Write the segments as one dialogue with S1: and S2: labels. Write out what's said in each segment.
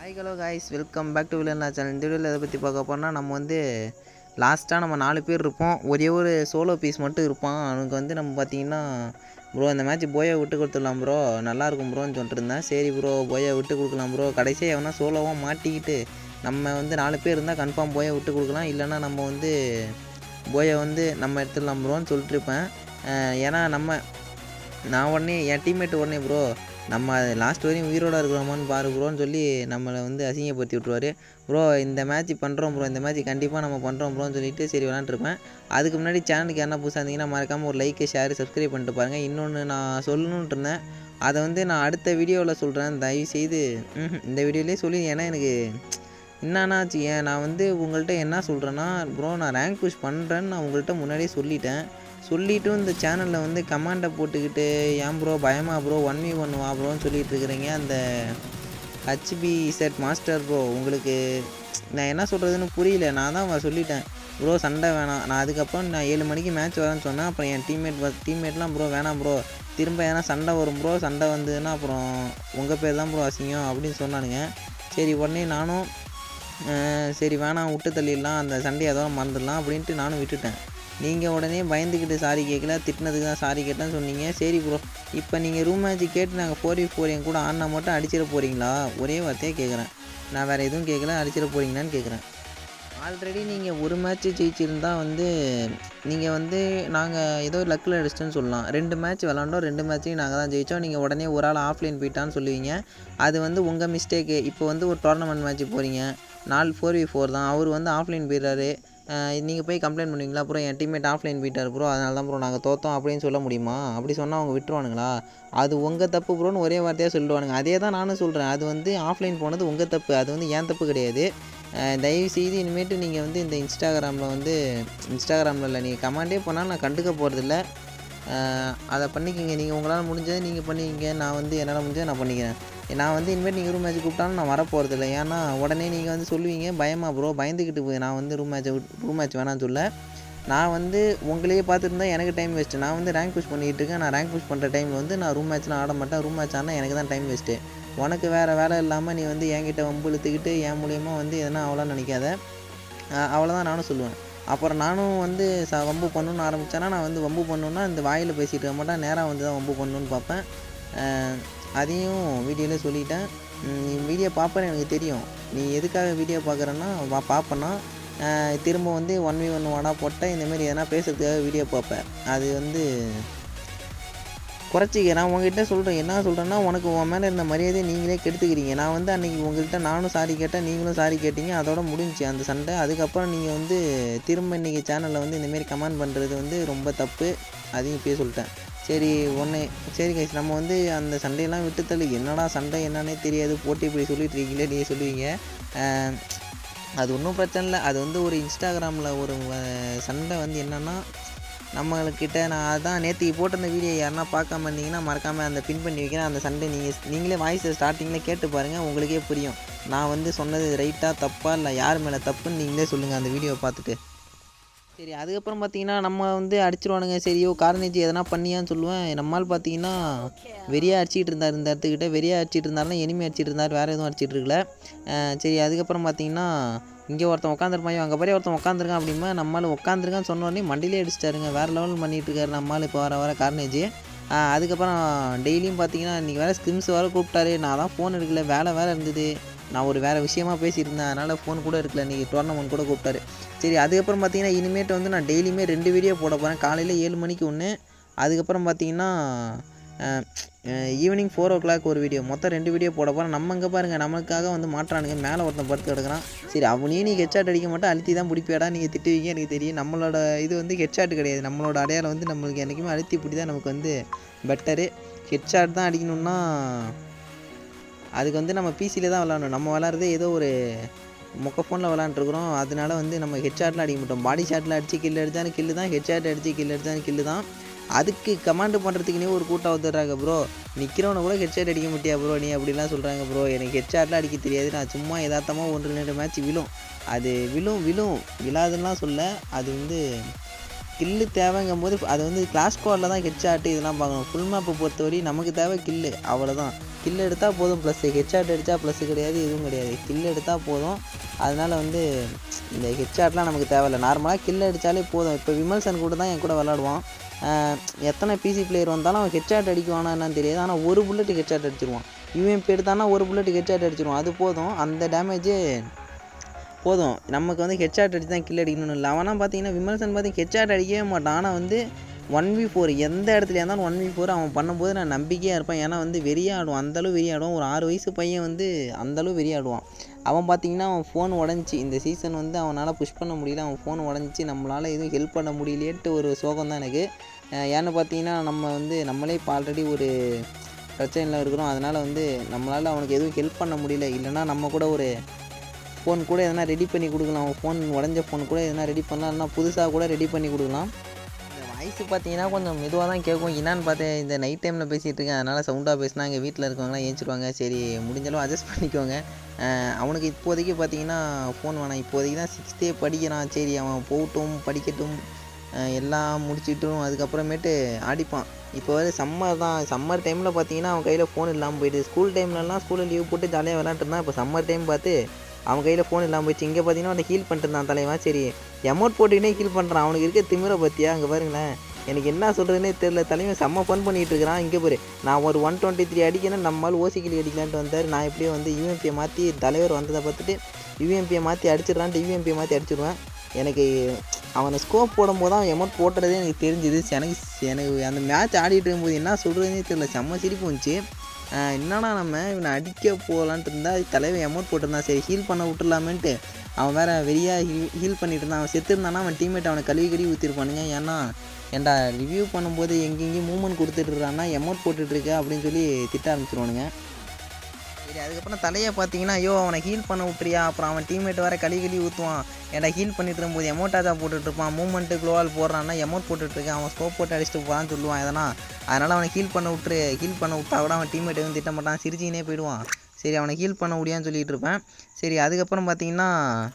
S1: hi hello guys welcome back to villain channel இந்த வீடியோவில் எதை பற்றி பார்க்க போறோம்னா நம்ம வந்து லாஸ்ட்டாக நம்ம நாலு பேர் இருப்போம் ஒரே ஒரு சோலோ பீஸ் மட்டும் இருப்பான் அவனுக்கு வந்து நம்ம பார்த்தீங்கன்னா ப்ரோ இந்த மேட்ச் போயை விட்டு கொடுத்துடலாம் ப்ரோ நல்லாயிருக்கும் ப்ரோன்னு சொல்லிட்டு இருந்தேன் சரி ப்ரோ போயை விட்டு கொடுக்கலாம் ப்ரோ கடைசியாக எவனா சோலோவாக மாட்டிக்கிட்டு நம்ம வந்து நாலு பேர் இருந்தால் கன்ஃபார்ம் போயை விட்டு கொடுக்கலாம் இல்லைன்னா நம்ம வந்து போயை வந்து நம்ம எடுத்துடலாம் ப்ரோன்னு சொல்லிட்டு இருப்பேன் அஹ் ஏன்னா நம்ம நான் உடனே என் டீம்மேட் உடனே ப்ரோ நம்ம லாஸ்ட் வரையும் உயிரோட இருக்கிறோமான்னு பாரு ப்ரோன்னு சொல்லி நம்மளை வந்து அசிங்கப்படுத்தி விட்ருவாரு ப்ரோ இந்த மேட்ச் பண்ணுறோம் ப்ரோ இந்த மேட்ச் கண்டிப்பாக நம்ம பண்ணுறோம் ப்ரோன்னு சொல்லிட்டு சரி விளாண்டுருப்பேன் அதுக்கு முன்னாடி சேனலுக்கு யாரா புதுசாக இருந்தீங்கன்னா மறக்காமல் ஒரு லைக்கு ஷேர் சப்ஸ்கிரைப் பண்ணிட்டு பாருங்கள் இன்னொன்று நான் சொல்லணுன்ட்டு இருந்தேன் அதை வந்து நான் அடுத்த வீடியோவில் சொல்கிறேன் தயவு செய்து ம்ஹும், இந்த வீடியோலேயே சொல்லி ஏன்னா எனக்கு என்னன்னாச்சு ஏன் நான் வந்து உங்கள்கிட்ட என்ன சொல்கிறேன்னா ப்ரோ நான் ரேங்க் புஷ் பண்ணுறேன்னு நான் உங்கள்கிட்ட முன்னாடியே சொல்லிட்டேன் சொல்லிட்டும் இந்த சேனலில் வந்து கமாண்டை போட்டுக்கிட்டு ஏன் ப்ரோ பயமா ப்ரோ ஒன் மீ ஒன் வா ப்ரோன்னு சொல்லிட்டு இருக்கிறீங்க அந்த ஹச்பி செட் மாஸ்டர் ப்ரோ உங்களுக்கு நான் என்ன சொல்கிறதுன்னு புரியல நான் தான் சொல்லிட்டேன் ப்ரோ சண்டை வேணாம் நான் அதுக்கப்புறம் நான் ஏழு மணிக்கு மேட்ச் வரேன்னு சொன்னேன் அப்புறம் என் டீம்மேட் டீம்மேட்லாம் ப்ரோ வேணாம் ப்ரோ திரும்ப ஏன்னா சண்டை வரும் ப்ரோ சண்டை வந்ததுன்னா அப்புறம் உங்கள் பேர் தான் ப்ரோ அசிங்கம் அப்படின்னு சொன்னானுங்க சரி உடனே நானும் அஹ், சரி வேணாம் விட்டு தள்ளிடலாம் அந்த சண்டையை அதோட மறந்துடலாம் அப்படின்ட்டு நானும் விட்டுட்டேன் நீங்கள் உடனே பயந்துக்கிட்டு சாரி கேட்கல திட்டினதுக்கு தான் சாரி கேட்டேன்னு சொன்னீங்க சரி ப்ரோ இப்போ நீங்கள் ரூம் மேட்ச் கேட்டு நாங்கள் ஃபோர் வி ஃபோர் என் கூட ஆடினா மட்டும் அடிச்சிட போகிறீங்களா ஒரே வார்த்தையே கேட்குறேன் நான் வேறு எதுவும் கேட்கல அடிச்சிட போகிறீங்களான்னு கேட்குறேன் ஆல்ரெடி நீங்கள் ஒரு மேட்ச் ஜெயிச்சிருந்தா வந்து நீங்கள் வந்து நாங்கள் ஏதோ லக்கில் அடிச்சிட்டோன்னு சொல்லலாம் ரெண்டு மேட்ச் விளாண்டோம் ரெண்டு மேட்ச்சையும் நாங்கள் தான் ஜெயித்தோம் நீங்கள் உடனே ஒரு ஆள் ஆஃப்லைன் போயிட்டான்னு சொல்லுவீங்க அது வந்து உங்கள் மிஸ்டேக்கு இப்போ வந்து ஒரு டோர்னமெண்ட் மேட்ச் போகிறீங்க நாலு ஃபோர் வி ஃபோர் தான் அவர் வந்து ஆஃப்லைன் போயிடுறாரு நீங்கள் போய் கம்ப்ளைண்ட் பண்ணுவீங்களா அப்புறம் என் டீம்மேட் ஆஃப்லைன் போயிட்டார் ப்ரோ அதனால தான் ப்ரோ நாங்கள் தோத்தோம் அப்படின்னு சொல்ல முடியுமா அப்படி சொன்னால் அவங்க விட்டுருவானுங்களா அது உங்கள் தப்பு ப்ரோன்னு ஒரே வார்த்தையாக சொல்லிடுவானுங்க அதே தான் நானும் சொல்கிறேன் அது வந்து ஆஃப்லைன் போனது உங்கள் தப்பு அது வந்து ஏன் தப்பு கிடையாது அஹ் தயவு செய்து இனிமேட்டு நீங்கள் வந்து இந்த இன்ஸ்டாகிராமில் வந்து இன்ஸ்டாகிராமில் இல்லை நீங்கள் கமெண்டே பண்ணாலும் நான் கண்டுக்க போகிறதில்ல அதை பண்ணிக்கங்க நீங்கள் உங்களால் முடிஞ்சதை நீங்கள் பண்ணிக்கங்க நான் வந்து என்னால் முடிஞ்சதை நான் பண்ணிக்கிறேன் நான் வந்து இனிமேல் நீங்கள் ரூம் மேட்ச் கூப்பிட்டாலும் நான் வர போகிறதில்ல ஏன்னா உடனே நீங்கள் வந்து சொல்லுவீங்க பயமா ப்ரோ பயந்துக்கிட்டு போய் நான் வந்து ரூம் மேட்ச்சை ரூம் மேட்ச் வேணாம்னு சொல்ல நான் வந்து உங்களையே பார்த்துருந்தா எனக்கு டைம் வேஸ்ட்டு நான் வந்து ரேங்க் புஷ் பண்ணிக்கிட்டு இருக்கேன் நான் ரேங்க் புஷ் பண்ணுற டைமில் வந்து நான் ரூம் மேட்ச்லாம் ஆட மாட்டேன் ரூம் மேட்ச் ஆனால் எனக்கு தான் டைம் வேஸ்ட்டு உனக்கு வேறு வேலை இல்லாமல் நீ வந்து என்கிட்ட வம்பு இழுத்துக்கிட்டு என் மூலியமாக வந்து எதனா அவ்வளோ நினைக்காத அவ்வளோதான் நானும் சொல்லுவேன் அப்புறம் நானும் வந்து ச வம்பு பண்ணணும்னு ஆரம்பித்தேன்னா நான் வந்து வம்பு பண்ணணுன்னா இந்த வாயில் பேசிகிட்டு இருக்க மாட்டேன் நேராக வந்து தான் வம்பு பண்ணணும்னு பார்ப்பேன் அஹ் அதையும் வீடியோவிலே சொல்லிட்டேன் உம் நீ வீடியோ பார்ப்பேன்னு எனக்கு தெரியும் நீ எதுக்காக வீடியோ பார்க்குறேன்னா வா பார்ப்பேன்னா அஹ் திரும்ப வந்து ஒன் வி ஒன் வாடா போட்டால் இந்தமாரி எதனா பேசுறதுக்காக வீடியோ பார்ப்பேன் அது வந்து குறைச்சிக்க நான் உங்ககிட்ட சொல்கிறேன் என்ன சொல்கிறேன்னா உனக்கு உன் மேலே இருந்த மரியாதையை நீங்களே கெடுத்துக்கிறீங்க நான் வந்து அன்றைக்கி உங்கள்கிட்ட நானும் சாரி கேட்டேன் நீங்களும் சாரி கேட்டீங்க அதோட முடிஞ்சுச்சு அந்த சண்டை அதுக்கப்புறம் நீங்கள் வந்து திரும்ப இன்றைக்கி சேனலில் வந்து இந்தமாரி கமெண்ட் பண்ணுறது வந்து ரொம்ப தப்பு அதையும் இப்பயே சொல்லிட்டேன் சரி ஒன்று சரி கைஸ் நம்ம வந்து அந்த சண்டையெல்லாம் விட்டு தள்ளி என்னடா சண்டை என்னன்னே தெரியாது போட்டு இப்படி சொல்லிட்டு இருக்கீங்களே நீங்கள் சொல்லுவீங்க அஹ் அது ஒன்றும் பிரச்சனை இல்லை அது வந்து ஒரு இன்ஸ்டாகிராமில் ஒரு அஹ், சண்டை வந்து என்னென்னா நம்மளுக்கிட்ட நான் அதான் நேற்றுக்கு போட்டிருந்த வீடியோ யாருன்னா பார்க்காம இருந்தீங்கன்னா மறக்காமல் அந்த பின் பண்ணி வைக்கிறேன் அந்த சண்டை நீங்கள் நீங்களே வாய்ஸ் ஸ்டார்டிங்கில் கேட்டு பாருங்கள் உங்களுக்கே புரியும் நான் வந்து சொன்னது ரைட்டாக தப்பா இல்லை யார் மேலே தப்புன்னு நீங்களே சொல்லுங்கள் அந்த வீடியோவை பார்த்துட்டு சரி அதுக்கப்புறம் பார்த்தீங்கன்னா நம்ம வந்து அடிச்சிருவானுங்க சரியோ கார்னேஜ் எதனா பண்ணியான்னு சொல்லுவேன் நம்மால் பார்த்தீங்கன்னா வெறியாக அடிச்சிட்டு இருந்தார் இந்த இடத்துக்கிட்ட வெறியாக அடிச்சிட்டு இருந்தாருன்னா எனிமே அடிச்சிட்டு இருந்தார் வேறு எதுவும் அடிச்சிட்டு இருக்கல அஹ் சரி அதுக்கப்புறம் பார்த்தீங்கன்னா இங்கே ஒருத்தன் உட்காந்துருப்பான் அங்கே பாரு ஒருத்தன் உட்காந்துருக்கான் அப்படிமா நம்மளால் உட்காந்துருக்கான்னு சொன்ன உடனே மண்டிலே அடிச்சிட்டாருங்க வேறு லெவல் பண்ணிட்டு இருக்காரு நம்மளால் இப்போ வர வர கார்னேஜ் அதுக்கப்புறம் டெய்லியும் பார்த்தீங்கன்னா இன்றைக்கி வேறு ஸ்கிம்ஸ் வேறு கூப்பிட்டாரு நான் தான் ஃபோன் எடுக்கல வேலை வேறு இருந்தது நான் ஒரு வேறு விஷயமா பேசியிருந்தேன் அதனால் ஃபோன் கூட எடுக்கல இன்றைக்கி டோர்னமெண்ட் கூட கூப்பிட்டாரு சரி அதுக்கப்புறம் பார்த்தீங்கன்னா இனிமேட்டு வந்து நான் டெய்லியுமே ரெண்டு வீடியோ போட போகிறேன் காலையில் ஏழு மணிக்கு ஒன்று அதுக்கப்புறம் பார்த்தீங்கன்னா ஈவினிங் ஃபோர் ஓ கிளாக் ஒரு வீடியோ மொத்தம் ரெண்டு வீடியோ போட போகிறேன் நம்ம இங்கே பாருங்கள் நமக்காக வந்து மாட்டுறானுங்க மேலே ஒருத்தன் படுத்து கிடக்குறான் சரி அவனையும் நீ ஹெட்ஷாட் அடிக்க மாட்டேன் அழுத்தி தான் பிடிப்பியாடா நீங்கள் திட்டுவீங்க எனக்கு தெரியும் நம்மளோட இது வந்து ஹெட்ஷாட் கிடையாது நம்மளோட அடையாளம் வந்து நம்மளுக்கு என்றைக்குமே அழுத்தி பிடி தான் நமக்கு வந்து பெட்டரு ஹெட்ஷாட் தான் அடிக்கணும்னா அதுக்கு வந்து நம்ம பிசியில் தான் விளாடணும் நம்ம விளாட்றதே ஏதோ ஒரு மொக்க ஃபோனில் விளாண்டுருக்குறோம் அதனால வந்து நம்ம ஹெட்ஷாட்டில் அடிக்க மாட்டோம் பாடி ஷாட்டில் அடித்து கில் அடித்தாலும் கில்லு தான் ஹெட்ஷாட் அடித்து கில் அடித்தாலும் கில்லு தான் அதுக்கு கமாண்டு பண்ணுறதுக்குனே ஒரு கூட்டம் வந்துடுறாங்க ப்ரோ நிற்கிறவனை கூட ஹெட்ஷாட் அடிக்க மாட்டியா ப்ரோ நீ அப்படிலாம் சொல்கிறாங்க ப்ரோ எனக்கு ஹெட்ஷாட்லாம் அடிக்க தெரியாது நான் சும்மா யதார்த்தமாக ஒன்று ரெண்டு மேட்ச் விழும் அது விழும் விழும் விழாதுன்னெலாம் சொல்ல அது வந்து கில்லு தேவைங்கும் போது அது வந்து கிளாஸ் ஸ்குவாடில் தான் ஹெட்ஷாட் இதெல்லாம் பார்க்கணும் ஃபுல் மேப்பை பொறுத்தவரை நமக்கு தேவை கில்லு அவ்வளோதான் கில் எடுத்தால் போதும் ப்ளஸ் ஹெட்ஷாட் அடித்தா ப்ளஸ் கிடையாது எதுவும் கிடையாது கில் எடுத்தால் போதும் அதனால் வந்து இந்த ஹெட்ஷாட்லாம் நமக்கு தேவையில்ல நார்மலாக கில் அடித்தாலே போதும் இப்போ விமல்சன் கூட தான் என் கூட விளாடுவான் ஆஹ் எத்தனை பிசி பிளேயர் வந்தாலும் அவன் ஹெட்ஷாட் அடிக்குவானா என்னன்னு தெரியாது ஆனால் ஒரு புல்லட்டு ஹெட்ஷாட் அடிச்சிருவான் யூஎம்பி எடுத்தானா ஒரு புல்லட் ஹெட்ஷாட் அடிச்சிருவான் அது போதும் அந்த டேமேஜே போதும் நமக்கு வந்து ஹெட்ஷாட் அடிச்சு தான் கில் அடிக்கணும்னு இல்லை அவனா பார்த்தீங்கன்னா விமல்சன் பார்த்து ஹெட்ஷாட் அடிக்கவே மாட்டான் ஆனால் வந்து ஒன் வி ஃபோர் எந்த இடத்துல இருந்தாலும் ஒன் வி ஃபோர் அவன் பண்ணும்போது நான் நம்பிக்கையாக இருப்பேன் ஏன்னா வந்து வெறியாடுவான் அந்தளவு வெறியாடுவான் ஒரு ஆறு வயசு பையன் வந்து அந்தளவு வெறியாடுவான் அவன் பார்த்தீங்கன்னா அவன் ஃபோன் உடஞ்சி இந்த சீசன் வந்து அவனால் புஷ் பண்ண முடியல அவன் ஃபோன் உடஞ்சி நம்மளால் எதுவும் ஹெல்ப் பண்ண முடியலையேன்ட்டு ஒரு சோகம் தான் எனக்கு அஹ் ஏன்னு பார்த்தீங்கன்னா நம்ம வந்து நம்மளே இப்போ ஆல்ரெடி ஒரு பிரச்சனையில் இருக்கிறோம் அதனால் வந்து நம்மளால் அவனுக்கு எதுவும் ஹெல்ப் பண்ண முடியல இல்லைன்னா நம்ம கூட ஒரு ஃபோன் கூட எதனா ரெடி பண்ணி கொடுக்கலாம் அவன் ஃபோன் உடஞ்ச ஃபோன் கூட எதனா ரெடி பண்ணலாம் இல்லைனா புதுசாக கூட ரெடி பண்ணி கொடுக்கலாம் இந்த வாய்ஸ் பார்த்தீங்கன்னா கொஞ்சம் மெதுவாக தான் கேட்கும் என்னான்னு பார்த்தேன் இந்த நைட் டைமில் பேசிகிட்டு இருக்கேன் அதனால் சவுண்டாக பேசினா எங்கள் வீட்டில் இருக்கவங்களாம் ஏஞ்சிருவாங்க சரி முடிஞ்சளவு அட்ஜஸ்ட் பண்ணிக்கோங்க அஹ் அவனுக்கு இப்போதைக்கு பார்த்தீங்கன்னா ஃபோன் வேணாம் இப்போதைக்கு தான் சிக்ஸ்த்தே படிக்கிறான் சரி அவன் போகட்டும் படிக்கட்டும் அஹ் எல்லாம் முடிச்சிட்டும் அதுக்கப்புறமேட்டு அடிப்பான் இப்போ வந்து சம்மர் தான் சம்மர் டைமில் பார்த்தீங்கன்னா அவன் கையில் ஃபோன் இல்லாமல் போயிடுது ஸ்கூல் டைம்லலாம் ஸ்கூலில் லீவ் போட்டு ஜாலியாக விளாண்டுருந்தான் இப்போ சம்மர் டைம் பார்த்து அவன் கையில் ஃபோன் இல்லாமல் போயிடுச்சு இங்கே பார்த்தீங்கன்னா அவனை ஹீல் பண்ணிட்டு இருந்தான் தலைவன் சரி எமௌண்ட் போட்டுக்கினே ஹீல் பண்ணுறான் அவனுக்கு இருக்க திமிரை பற்றியா அங்கே பாருங்களேன் எனக்கு என்ன சொல்கிறதுனே தெரில தலைவன் செம்ம ஃபன் பண்ணிகிட்டு இருக்கிறான் இங்கே பாரு நான் ஒரு ஒன் டுவெண்ட்டி த்ரீ அடிக்கணும் நம்மளால் ஓசிக்கிளி அடிக்கலான்ட்டு வந்தார் நான் எப்படியோ வந்து யூஎம்பியை மாற்றி தலைவர் வந்ததை பார்த்துட்டு யூஎம்பியை மாற்றி அடிச்சிடலான்ட்டு யூஎம்பியை மாற்றி அடிச்சிடுவேன் எனக்கு அவனை ஸ்கோப் போடும்போது தான் எமௌண்ட் போட்டதே எனக்கு தெரிஞ்சுது எனக்கு எனக்கு அந்த மேட்ச் ஆடிட்டு இருக்கும்போது என்ன சொல்கிறதுனே தெரியல செம்ம சிரிப்பு வந்துச்சு ஆஹ் என்னடா நம்ம இவனை அடிக்க போகலான்ட்டு இருந்தால் தலைவன் எமௌண்ட் போட்டிருந்தான் சரி ஹீல் பண்ண விட்டுலாமேன்ட்டு அவன் வேற வெளியாக ஹீல் ஹீல் பண்ணிட்டு இருந்தான் அவன் செத்துருந்தானா அவன் டீம்மேட் அவனை கழுவி கழுவி ஊற்றிருப்பானுங்க ஏன்னா ஏன்டா ரிவ்யூ பண்ணும்போது எங்கெங்கேயும் மூவ்மெண்ட் கொடுத்துட்ருக்கான்னா எமௌண்ட் போட்டுட்ருக்க அப்படின்னு சொல்லி திட்ட ஆரம்பிச்சிருவானுங்க சரி அதுக்கப்புறம் தலையை பார்த்தீங்கன்னா ஐயோ அவனை ஹீல் பண்ண விட்டுறியா அப்புறம் அவன் டீம்மேட் வேறு கழி கழி ஊற்றுவான் ஏன்டா ஹீல் பண்ணிட்டு இருக்கும்போது எமௌண்ட்டாக தான் போட்டுட்ருப்பான் மூவ்மெண்ட்டு க்ளோவால் போடுறான்னா எமௌண்ட் போட்டுட்ருக்கேன் அவன் ஸ்கோப் போட்டு அடிச்சுட்டு போகிறான்னு சொல்லுவான் எதனா அதனால் அவனை ஹீல் பண்ண விட்டுரு ஹீல் பண்ண விட்டா கூட அவன் டீம்மேட் எதுவும் திட்ட மாட்டான் சிரிச்சிக்கினே போயிடுவான் சரி அவனை ஹீல் பண்ண முடியான்னு சொல்லிட்டு இருப்பேன் சரி அதுக்கப்புறம் பார்த்தீங்கன்னா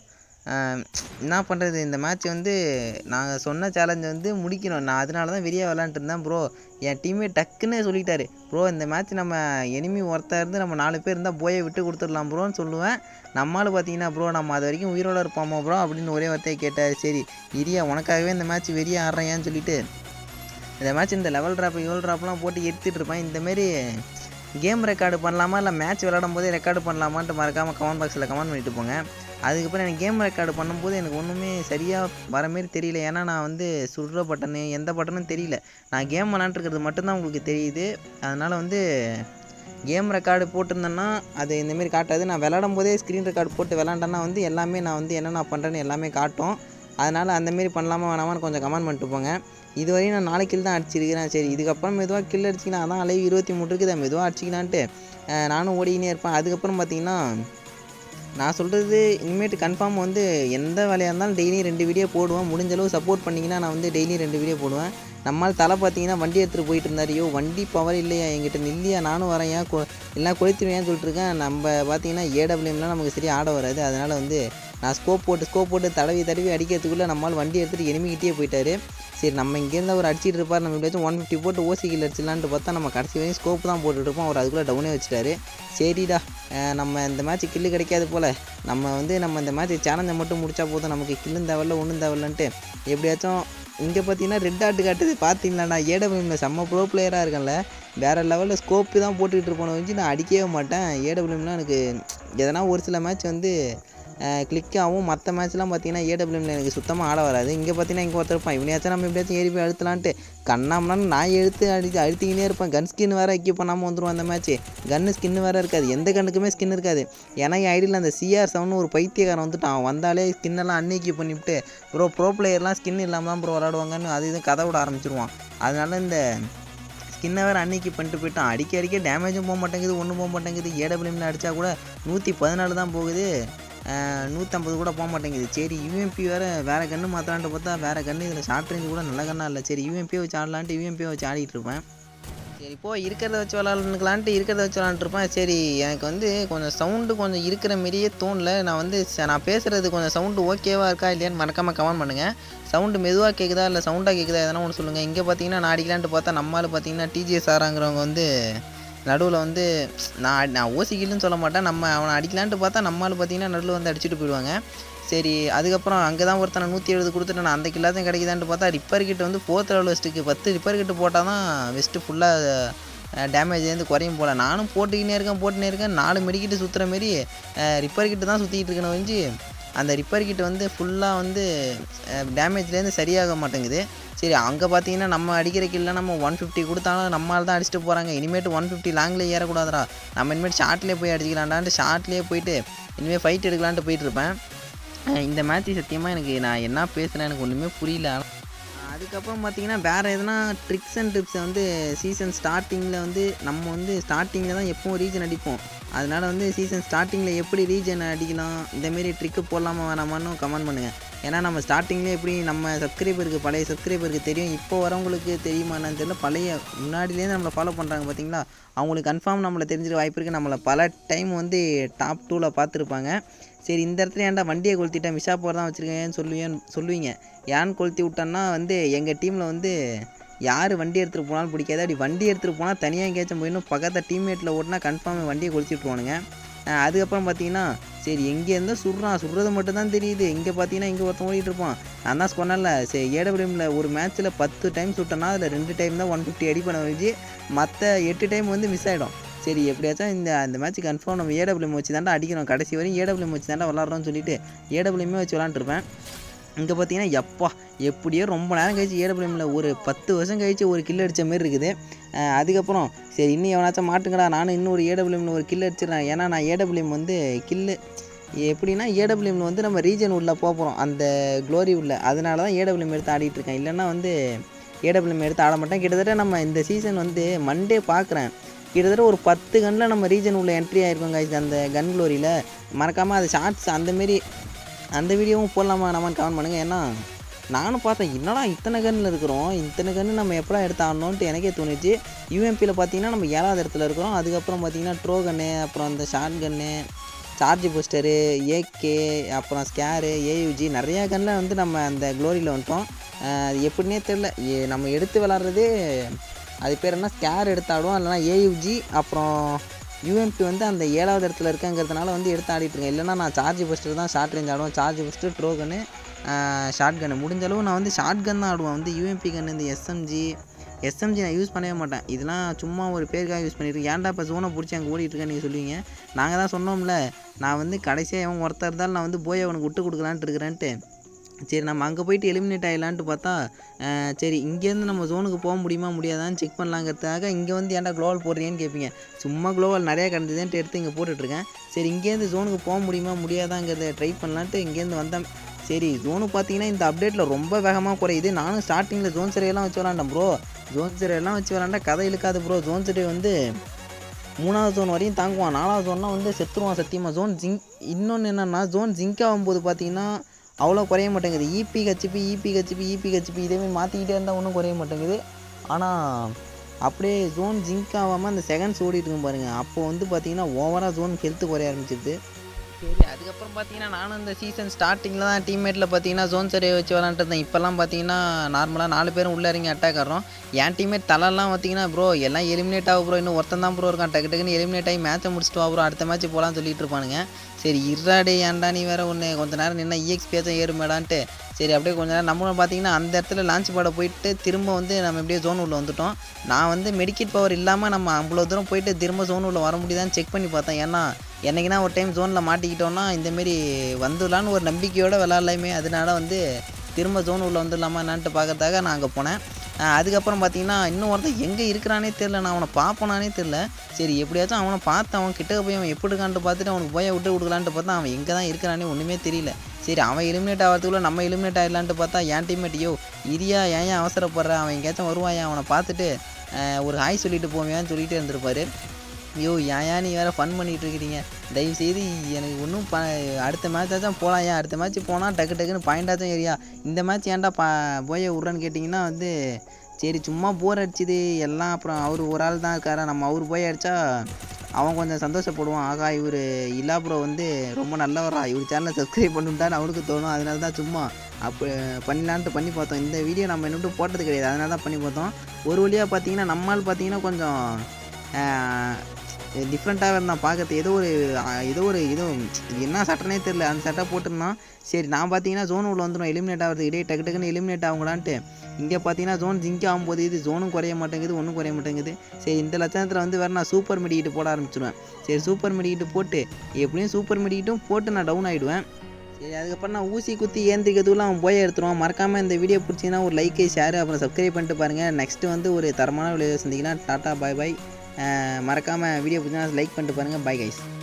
S1: ஆஹ், என்ன பண்ணுறது இந்த மேட்ச் வந்து நாங்கள் சொன்ன சேலஞ்சை வந்து முடிக்கணும் நான் அதனால தான் வெளியே விளாண்டுட்டு இருந்தேன் ப்ரோ என் டீமே டக்குன்னு சொல்லிட்டாரு ப்ரோ இந்த மேட்ச் நம்ம எனிமி ஒருத்தர் இருந்து நம்ம நாலு பேர் இருந்தால் போயை விட்டு கொடுத்துடலாம் ப்ரோன்னு சொல்லுவேன் நம்மளால் பார்த்தீங்கன்னா ப்ரோ நம்ம அது வரைக்கும் உயிரோட இருப்போமா ப்ரோ அப்படின்னு ஒரே வார்த்தையை கேட்டார் சரி இரியா உனக்காகவே இந்த மேட்ச் வெறிய ஆடுறேன்னு சொல்லிட்டு இந்த மேட்ச் இந்த லெவல் ட்ராப் யோல் ட்ராப்லாம் போட்டு எடுத்துகிட்டு இருப்பேன் இந்தமாரி கேம் ரெக்கார்டு பண்ணலாமா இல்லை மேட்ச் விளாடும் போதே ரெக்கார்டு பண்ணலாமான்ட்டு மறக்காமல் கமெண்ட் பாக்ஸில் கமெண்ட் பண்ணிட்டு போங்க அதுக்கப்புறம் எனக்கு கேம் ரெக்கார்டு பண்ணும்போது எனக்கு ஒன்றுமே சரியாக வர மாரி தெரியல ஏன்னா நான் வந்து சுடுற பட்டனு எந்த பட்டனும் தெரியல நான் கேம் விளாண்டுருக்கிறது மட்டும்தான் உங்களுக்கு தெரியுது அதனால் வந்து கேம் ரெக்கார்டு போட்டிருந்தேன்னா அது இந்தமாரி காட்டாது நான் விளாடும் போதே ஸ்க்ரீன் ரெக்கார்டு போட்டு விளாண்டேன்னா வந்து எல்லாமே நான் வந்து என்ன நான் பண்ணுறேன்னு எல்லாமே காட்டும் அதனால் அந்தமாரி பண்ணலாமா வேணாமான்னு கொஞ்சம் கமெண்ட் பண்ணிட்டு போங்க இதுவரையும் நான் நாலு கில் தான் அடிச்சிருக்கிறேன் சரி இதுக்கப்புறம் மெதுவாக கில் அடிச்சிக்கலாம் அதான் அலைவு இருபத்தி மூணு இருக்குது மெதுவாக அடிச்சிக்கலான்ட்டு அஹ் நானும் ஓடிக்கினே இருப்பேன் அதுக்கப்புறம் பார்த்தீங்கன்னா நான் சொல்கிறது இனிமேட்டு கன்ஃபார்ம் வந்து எந்த வேலையாக இருந்தாலும் டெய்லி ரெண்டு வீடியோ போடுவேன் முடிஞ்ச அளவு சப்போர்ட் பண்ணிங்கன்னா நான் வந்து டெய்லி ரெண்டு வீடியோ போடுவேன் நம்மால் தலை பார்த்தீங்கன்னா வண்டி எடுத்துகிட்டு போயிட்டு இருந்தார் ஐயோ வண்டி பவர் இல்லையா என்கிட்ட நில்லையா நானும் வரேன் ஏன் கொ எல்லாம் கொளுத்திருவேன் சொல்லிட்டு இருக்கேன் நம்ம பார்த்தீங்கன்னா ஏடபிள்யூம்லாம் நமக்கு சரியா ஆட வராது அதனால் வந்து நான் ஸ்கோப் போட்டு ஸ்கோப் போட்டு தடவி தடவி அடிக்கிறதுக்குள்ளே நம்மால் வண்டி எடுத்துகிட்டு எனிமிக்கிட்டே போயிட்டாரு சரி நம்ம இங்கேருந்து அவர் அடிச்சிட்டு இருப்பார் நம்ம எப்படியாச்சும் ஒன் ஃபிஃப்டி போட்டு ஓசி கில் அடிச்சிடலான்ட்டு பார்த்தா நம்ம கடைசி வரையும் ஸ்கோப் தான் போட்டுட்டு இருப்போம் அவர் அதுக்குள்ளே டவுனே வச்சுட்டாரு சரிடா அஹ் நம்ம இந்த மேட்ச் கில்லு கிடைக்காது போல் நம்ம வந்து நம்ம இந்த மேட்ச் சேலஞ்சை மட்டும் முடிச்சா போதும் நமக்கு கில்லும் தேவையில்ல ஒன்றும் தேவையில்லன்ட்டு எப்படியாச்சும் இங்கே பார்த்தீங்கன்னா ரெட் ஆட்டு காட்டுது பார்த்தீங்களாண்ணா ஏடபிள்யூமில் செம்ம ப்ரோ பிளேயராக இருக்கேன்ல வேறு லெவலில் ஸ்கோப்பு தான் போட்டுக்கிட்டு இருப்போம் வச்சு நான் அடிக்கவே மாட்டேன் ஏடபிள்யூம்லாம் எனக்கு எதனா ஒரு சில மேட்ச் வந்து கிளிக் ஆகும் மற்ற மேட்ச்லாம் பார்த்தீங்கன்னா ஏடபிள்யூமில் எனக்கு சுத்தமாக ஆட வராது இங்கே பார்த்தீங்கன்னா இங்கே ஒருத்தர் இருப்பான் இவனையாச்சும் நம்ம எப்படியாச்சும் ஏறி போய் அழுத்தலான்ட்டு கண்ணாமனான்னு நான் எழுத்து அடித்து அழுத்திக்கினே இருப்பேன் கன் ஸ்கின் வேறு வைக்க பண்ணாமல் வந்துடும் அந்த மேட்ச்சு கன்னு ஸ்கின் வேறு இருக்காது எந்த கண்ணுக்குமே ஸ்கின் இருக்காது ஏன்னா என் ஐடியில் அந்த சிஆர் செவன் ஒரு பைத்தியக்காரன் வந்துட்டான் அவன் வந்தாலே ஸ்கின்னெல்லாம் அன்னைக்கு பண்ணிவிட்டு ப்ரோ ப்ரோ பிளேயர்லாம் ஸ்கின் இல்லாமல் தான் ப்ரோ விளாடுவாங்கன்னு அது இதுவும் கதை விட ஆரம்பிச்சிருவான் அதனால இந்த ஸ்கின்னை வேறு அன்னைக்கு பண்ணிட்டு போயிட்டான் அடிக்க அடிக்க டேமேஜும் போக மாட்டேங்குது ஒன்றும் போக மாட்டேங்குது ஏடபிள்யூமில் அடித்தா கூட நூற்றி பதினாலு தான் போகுது நூற்றம்பது கூட போக மாட்டேங்குது சரி யூஎம்பி வேறு வேறு கன்று மாற்றலான்ட்டு பார்த்தா வேறு கன்று இதில் ஷார்ட் ரேஞ்சு கூட நல்ல கண்ணா இல்லை சரி யூஎம்பியை வச்சு ஆடலான்ட்டு யூஎம்பியை வச்சு ஆடிட்டு இருப்பேன் சரி இப்போ இருக்கிறத வச்சு விளாண்டுக்கலான்ட்டு இருக்கிறத வச்சு விளாண்டுருப்பேன் சரி எனக்கு வந்து கொஞ்சம் சவுண்டு கொஞ்சம் இருக்கிற மாரியே தோணல நான் வந்து ச- நான் பேசுகிறது கொஞ்சம் சவுண்டு ஓகேவா இருக்கா இல்லையான்னு மறக்காமல் கமெண்ட் பண்ணுங்கள் சவுண்டு மெதுவாக கேட்குதா இல்லை சவுண்டாக கேட்குதா எதனா ஒன்று சொல்லுங்கள் இங்கே பார்த்தீங்கன்னா நான் அடிக்கலான்ட்டு பார்த்தா நம்மளால் பார்த்தீங்கன்னா டிஜிஎஸ் ஆறாங்கிறவங்க வந்து நடுவில் வந்து நான் நான் ஓசிக்கலன்னு சொல்ல மாட்டேன் நம்ம அவனை அடிக்கலான்ட்டு பார்த்தா நம்மளால் பார்த்தீங்கன்னா நடுவில் வந்து அடிச்சுட்டு போயிடுவாங்க சரி அதுக்கப்புறம் அங்கே தான் ஒருத்தனை நூற்றி எழுபது கொடுத்துட்டு நான் அந்த கில்லாத்தையும் கிடைக்குதான்ட்டு பார்த்தா ரிப்பேர் கிட்ட வந்து ஃபோர்த் லெவல் வெஸ்ட்டுக்கு பத்து ரிப்பேர் கிட்ட போட்டால் தான் வெஸ்ட்டு ஃபுல்லாக டேமேஜ்லேருந்து குறையும் போல் நானும் போட்டுக்கினே இருக்கேன் போட்டுனே இருக்கேன் நாலு மெடிக்கிட்டு சுற்றுற மாரி ரிப்பேர் கிட்ட தான் சுற்றிக்கிட்டு இருக்கேன் வஞ்சி அந்த ரிப்பேர் கிட்ட வந்து ஃபுல்லாக வந்து டேமேஜ்லேருந்து சரியாக மாட்டேங்குது சரி அங்கே பார்த்தீங்கன்னா நம்ம அடிக்கிற கில்ல நம்ம ஒன் ஃபிஃப்டி கொடுத்தாலும் நம்மளால தான் அடிச்சுட்டு போகிறாங்க இனிமேட்டு ஒன் ஃபிஃப்டி லாங்கில் ஏறக்கூடாதுடா நம்ம இனிமேட்டு ஷார்ட்லேயே போய் அடிச்சிக்கலான்டான்ட்டு ஷார்ட்லேயே போயிட்டு இனிமேல் ஃபைட் எடுக்கலான்ட்டு போயிட்டு இருப்பேன் அஹ் இந்த மேட்ச் சத்தியமாக எனக்கு நான் என்ன பேசுகிறேன் எனக்கு ஒன்றுமே புரியல ஆனா, அதுக்கப்புறம் பார்த்தீங்கன்னா வேறு எதனா ட்ரிக்ஸ் அண்ட் டிப்ஸை வந்து சீசன் ஸ்டார்டிங்கில் வந்து நம்ம வந்து ஸ்டார்டிங்கில் தான் எப்பவும் ரீஜன் அடிப்போம் அதனால் வந்து சீசன் ஸ்டார்டிங்கில் எப்படி ரீஜன் அடிக்கலாம் இந்தமாரி ட்ரிக்கு போடலாமா வேணாமான்னு கமெண்ட் பண்ணுங்கள் ஏன்னா நம்ம ஸ்டார்டிங்லேயே எப்படி நம்ம சப்ஸ்கிரைபருக்கு பழைய சப்ஸ்கிரைபருக்கு தெரியும் இப்போ வரவங்களுக்கு தெரியுமா என்னன்னு தெரியல பழைய முன்னாடிலேருந்து நம்மளை ஃபாலோ பண்ணுறாங்க பார்த்தீங்களா அவங்களுக்கு கன்ஃபார்ம் நம்மளை தெரிஞ்சிட வாய்ப்பு இருக்குது நம்மளை பல டைம் வந்து டாப் டூவில் பார்த்துருப்பாங்க சரி இந்த இடத்துல ஏன்டா வண்டியை கொளுத்திட்டேன் மிஷா போர் தான் வச்சுருக்கேன்னு சொல்லுவேன் சொல்லுவீங்க ஏன்னு கொளுத்தி விட்டேன்னா வந்து எங்கள் டீமில் வந்து யார் வண்டி எடுத்துகிட்டு போனாலும் பிடிக்காது அப்படி வண்டி எடுத்துகிட்டு போனால் தனியாக எங்கேயாச்சும் போயிடணும் பக்கத்தில் டீம்மேட்டில் ஓட்டினா கன்ஃபார்ம் வண்டியை கொளுத்திட்டுருவானுங்க அஹ் அதுக்கப்புறம் பார்த்தீங்கன்னா சரி எங்கே இருந்தால் சுடுறான் சுடுறது மட்டும் தான் தெரியுது இங்கே பார்த்தீங்கன்னா இங்கே ஒருத்தன் ஓடிட்டு இருப்பான் நான் தான் சொன்னேன்ல சரி ஏடபிள்யூமில் ஒரு மேட்ச்சில் பத்து டைம் சுட்டேன்னா அதில் ரெண்டு டைம் தான் ஒன் ஃபிஃப்டி அடி பண்ண வச்சு மற்ற எட்டு டைம் வந்து மிஸ் ஆகிடும் சரி எப்படியாச்சும் இந்த அந்த மேட்ச் கன்ஃபார்ம் நம்ம ஏடபிள்யூஎம் வச்சு தாண்டா அடிக்கிறோம் கடைசி வரையும் ஏடபிள்யூஎம் வச்சு தாண்டா விளாட்றோம்னு சொல்லிட்டு ஏடபிள்யூமே வச்சு விளாண்டுருப்பேன் இங்கே பார்த்தீங்கன்னா எப்பா எப்படியோ ரொம்ப நேரம் கழிச்சு ஏடபிள்யூஎம்மில் ஒரு பத்து வருஷம் கழிச்சு ஒரு கில் அடித்த மாரி இருக்குது அஹ் அதுக்கப்புறம் சரி இன்னும் எவனாச்சும் மாட்டுங்கடா நானும் இன்னும் ஒரு ஏடபிள்யூஎம்மில் ஒரு கில் அடிச்சிடுறேன் ஏன்னா நான் ஏடபிள்யூஎம் வந்து கில்லு எப்படின்னா ஏடபிள்யூஎம்மில் வந்து நம்ம ரீஜன் உள்ளே போக போகிறோம் அந்த க்ளோரி உள்ள அதனால தான் ஏடபிள்யூஎம் எடுத்து ஆடிட்டு இருக்கேன் இல்லைன்னா வந்து ஏடபிள்யூஎம் எடுத்து ஆட மாட்டேன் கிட்டத்தட்ட நம்ம இந்த சீசன் வந்து மண்டே பார்க்குறேன் கிட்டத்தட்ட ஒரு பத்து கன்னில் நம்ம ரீஜன் உள்ள என்ட்ரி ஆயிருக்கோம் guys அந்த கன் க்ளோரியில் மறக்காமல் அது ஷார்ட்ஸ் அந்தமாரி அந்த வீடியோவும் போடலாமா நம்மன்னு கமெண்ட் பண்ணுங்கள் ஏன்னா நானும் பார்த்தேன் என்னடா இத்தனை கன்னில் இருக்கிறோம் இத்தனை கன்று நம்ம எப்படா எடுத்து ஆடணுன்ட்டு எனக்கே தோணுச்சு யூஎம்பியில் பார்த்தீங்கன்னா நம்ம ஏழாவது இடத்துல இருக்கிறோம் அதுக்கப்புறம் பார்த்தீங்கன்னா ட்ரோ கன்னு அப்புறம் அந்த short gun charge booster AK அப்புறம் ஸ்கேரு ஏயுஜி நிறையா கன்னில் வந்து நம்ம அந்த க்ளோரியில் வந்துட்டோம் அஹ் அது எப்படின்னே தெரில நம்ம எடுத்து விளாட்றதே அது பேர் என்ன ஸ்கேர் எடுத்து ஆடுவோம் இல்லைனா ஏயுஜி அப்புறம் யூஎம்பி வந்து அந்த ஏழாவது இடத்துல இருக்கங்கிறதுனால வந்து எடுத்து ஆடிட்டு இருக்கேன் இல்லைனா நான் சார்ஜ் பஸ்டர் தான் ஷார்ட் ரேஞ்ச் ஆடுவேன் charge bust throw gun short gun முடிஞ்ச அளவு நான் வந்து ஷார்ட் கன் தான் ஆடுவேன் வந்து யூஎம்பி கன் இந்த எஸ்எம்ஜி எஸ்எம்ஜி நான் யூஸ் பண்ணவே மாட்டேன் இதெல்லாம் சும்மா ஒரு பேருக்காக யூஸ் பண்ணியிருக்கேன் ஏன்டா இப்போ ஜோனை பிடிச்சி அங்கே ஓடிட்டு இருக்கேன்னு நீங்கள் சொல்லுவீங்க நாங்கள் தான் சொன்னோம்ல நான் வந்து கடைசியாக எவன் ஒருத்தர் இருந்தாலும் நான் வந்து போய் அவனுக்கு விட்டு கொடுக்கலான்ட்டு இருக்கிறேன்ட்டு சரி நம்ம அங்கே போயிட்டு எலிமினேட் ஆகிடலான்ட்டு பார்த்தா அஹ் சரி இங்கேருந்து நம்ம ஜோனுக்கு போக முடியுமா முடியாதான்னு செக் பண்ணலாங்கிறதுக்காக இங்கே வந்து ஏன்டா க்ளோவல் போடுறீங்கன்னு கேட்பீங்க சும்மா க்ளோவல் நிறையா கிடந்ததுன்ட்டு எடுத்து இங்கே போட்டுட்ருக்கேன் சரி இங்கேருந்து ஜோனுக்கு போக முடியுமா முடியாதாங்கிறத ட்ரை பண்ணலான்ட்டு இங்கேருந்து வந்தேன் சரி ஜோனு பார்த்தீங்கன்னா இந்த அப்டேட்டில் ரொம்ப வேகமாக குறையுது நானும் ஸ்டார்டிங்கில் ஜோன் சிறையெல்லாம் வச்சு விளாண்டேன் ப்ரோ ஜோன் சிறையெல்லாம் வச்சு விளாண்டா கதை இழுக்காது ப்ரோ ஜோன் சிறை வந்து மூணாவது ஜோன் வரையும் தாங்குவான் நாலாவது ஜோன்னா வந்து செத்துருவான் சத்தியமாக ஜோன் ஜிங்க் இன்னொன்று என்னென்னா ஜோன் ஜிங்க் ஆகும்போது பார்த்தீங்கன்னா அவ்வளோ குறைய மாட்டேங்குது இபி கச்சிப்பி இபி கச்சிப்பி இபி கச்சிப்பி இதேமாதிரி மாற்றிக்கிட்டே இருந்தால் ஒன்றும் குறைய மாட்டேங்குது ஆனால் அப்படியே ஜோன் ஜிங்க் ஆகாமல் அந்த செகண்ட்ஸ் ஓடிட்டு இருக்கும் பாருங்கள் அப்போ வந்து பார்த்தீங்கன்னா ஓவராக ஜோன் ஹெல்த்து குறைய ஆரம்பிச்சிருது சரி அதுக்கப்புறம் பார்த்தீங்கன்னா நானும் இந்த சீசன் ஸ்டார்டிங்கில் தான் டீம்மேட்டில் பார்த்தீங்கன்னா ஜோன் சரியை வச்சு விளாண்டுருந்தேன் இப்போல்லாம் பார்த்தீங்கன்னா நார்மலாக நாலு பேரும் உள்ளே இறங்கி அட்டாக் ஆடுறோம் என் டீம்மேட் தலைலாம் பார்த்தீங்கன்னா ப்ரோ எல்லாம் எலிமினேட் ஆகும் ப்ரோ இன்னும் ஒருத்தன் தான் ப்ரோ இருக்கான் டக்கு டக்குன்னு எலிமினேட் ஆகி மேட்ச்சை முடிச்சுட்டு வா ப்ரோ அடுத்த மேட்ச் போகலான்னு சொல்லிட்டு இருப்பானுங்க சரி இறாடே ஏன்டா நீ வேற ஒன்று கொஞ்ச நேரம் நின்னா இஎக்ஸ்பியாச்சும் ஏறுமேடான்ட்டு சரி அப்படியே கொஞ்ச நேரம் நம்மளும் பார்த்தீங்கன்னா அந்த இடத்துல லான்ச் பாட போயிட்டு திரும்ப வந்து நம்ம எப்படியே ஜோன் உள்ள வந்துட்டோம் நான் வந்து மெடிக்கெட் பவர் இல்லாமல் நம்ம அவ்வளோ தூரம் போயிட்டு திரும்ப ஜோன் உள்ள வர முடியுதான்னு செக் பண்ணி பார்த்தேன் ஏன்னா என்னைக்குனா ஒரு டைம் ஜோனில் மாட்டிக்கிட்டோன்னா இந்தமாரி வந்துடலான்னு ஒரு நம்பிக்கையோடு விளாட்லாமே அதனால வந்து திரும்ப ஜோன் உள்ள வந்துடலாமா என்னான்ட்டு பார்க்கறதுக்காக நான் அங்கே போனேன் அஹ் அதுக்கப்புறம் பார்த்தீங்கன்னா இன்னும் ஒருத்தன் எங்கே இருக்கிறானே தெரில நான் அவனை பார்ப்பனானே தெரில சரி எப்படியாச்சும் அவனை பார்த்து அவன் கிட்ட போய் அவன் எப்படி இருக்கான்ட்டு பார்த்துட்டு அவனுக்கு போய் விட்டு கொடுக்கலான்ட்டு பார்த்தா அவன் எங்கே தான் இருக்கிறானே ஒன்றுமே தெரியல சரி அவன் எலிமினேட் ஆகிறதுக்குள்ள நம்ம எலிமினேட் ஆகிடலான்ட்டு பார்த்தா என் டீம்மேட் யோ இரியா ஏன் ஏன் அவசரப்படுற அவன் எங்கேயாச்சும் வருவான் அவனை பார்த்துட்டு அஹ் ஒரு ஹாய் சொல்லிட்டு போவேன்னு சொல்லிட்டு இருந்திருப்பாரு ஐயோ ஏன் ஏன் நீ வேறு ஃபன் பண்ணிகிட்டு இருக்கிறீங்க தயவு செய்து எனக்கு ஒன்றும் ப அடுத்த மேட்சாச்சும் போகலாம் ஏன் அடுத்த மேட்ச் போனால் டக்கு டக்குன்னு பாயிண்டாச்சும் ஏரியா இந்த மேட்ச் ஏன்டா பா போய விட்றேன்னு கேட்டிங்கன்னா வந்து சரி சும்மா போர் அடிச்சுது எல்லாம் அப்புறம் அவர் ஒரு ஆள் தான் இருக்காரா நம்ம அவர் போய் அடித்தா அவன் கொஞ்சம் சந்தோஷப்படுவான் ஆகா இவர் இல்லா ப்ரோ வந்து ரொம்ப நல்லவரா இவர் சேனலை சப்ஸ்கிரைப் பண்ணுட்டான்னு அவனுக்கு தோணும் அதனால தான் சும்மா அப்போ பண்ணலான்ட்டு பண்ணி பார்த்தோம் இந்த வீடியோ நம்ம இன்னும் போட்டது கிடையாது அதனால தான் பண்ணி பார்த்தோம் ஒரு வழியாக பார்த்தீங்கன்னா நம்மால் பார்த்தீங்கன்னா கொஞ்சம் டிஃப்ரெண்ட்டாக இருந்தான் பார்க்கறது ஏதோ ஒரு ஆஹ், ஏதோ ஒரு ஏதோ இது என்ன சட்டனே தெரில அந்த சட்டை போட்டிருந்தான் சரி நான் பார்த்தீங்கன்னா ஜோன் உள்ள வந்துடும் எலிமினேட் ஆகிறது இடையே டக்கு டக்குன்னு எலிமினேட் ஆகுங்களான்ட்டு இங்கே பார்த்தீங்கன்னா ஜோன் ஜிங்க் ஆகும்போது இது ஜோனும் குறைய மாட்டேங்குது ஒன்றும் குறைய மாட்டேங்குது சரி இந்த லட்சணத்தில் வந்து வேறு நான் சூப்பர் மெடிக்கிட்டு போட ஆரம்பிச்சிடுவேன் சரி சூப்பர் மெடிக்கிட்டு போட்டு எப்படியும் சூப்பர் மெடிக்கிட்டும் போட்டு நான் டவுன் ஆகிடுவேன் சரி அதுக்கப்புறம் நான் ஊசி குத்தி ஏந்திக்கிறதுக்குள்ள அவன் போய் எடுத்துருவான் மறக்காமல் இந்த வீடியோ பிடிச்சிங்கன்னா ஒரு லைக்கு ஷேர் அப்புறம் சப்ஸ்கிரைப் பண்ணிட்டு பாருங்கள் நெக்ஸ்ட்டு வந்து ஒரு தரமான விளையாட சந்திக்கலாம் டாட்டா பாய் பாய் மறக்காமல் வீடியோ பிடிச்சிங்கன்னா லைக் பண்ணிட்டு பாருங்கள் பாய் கைஸ்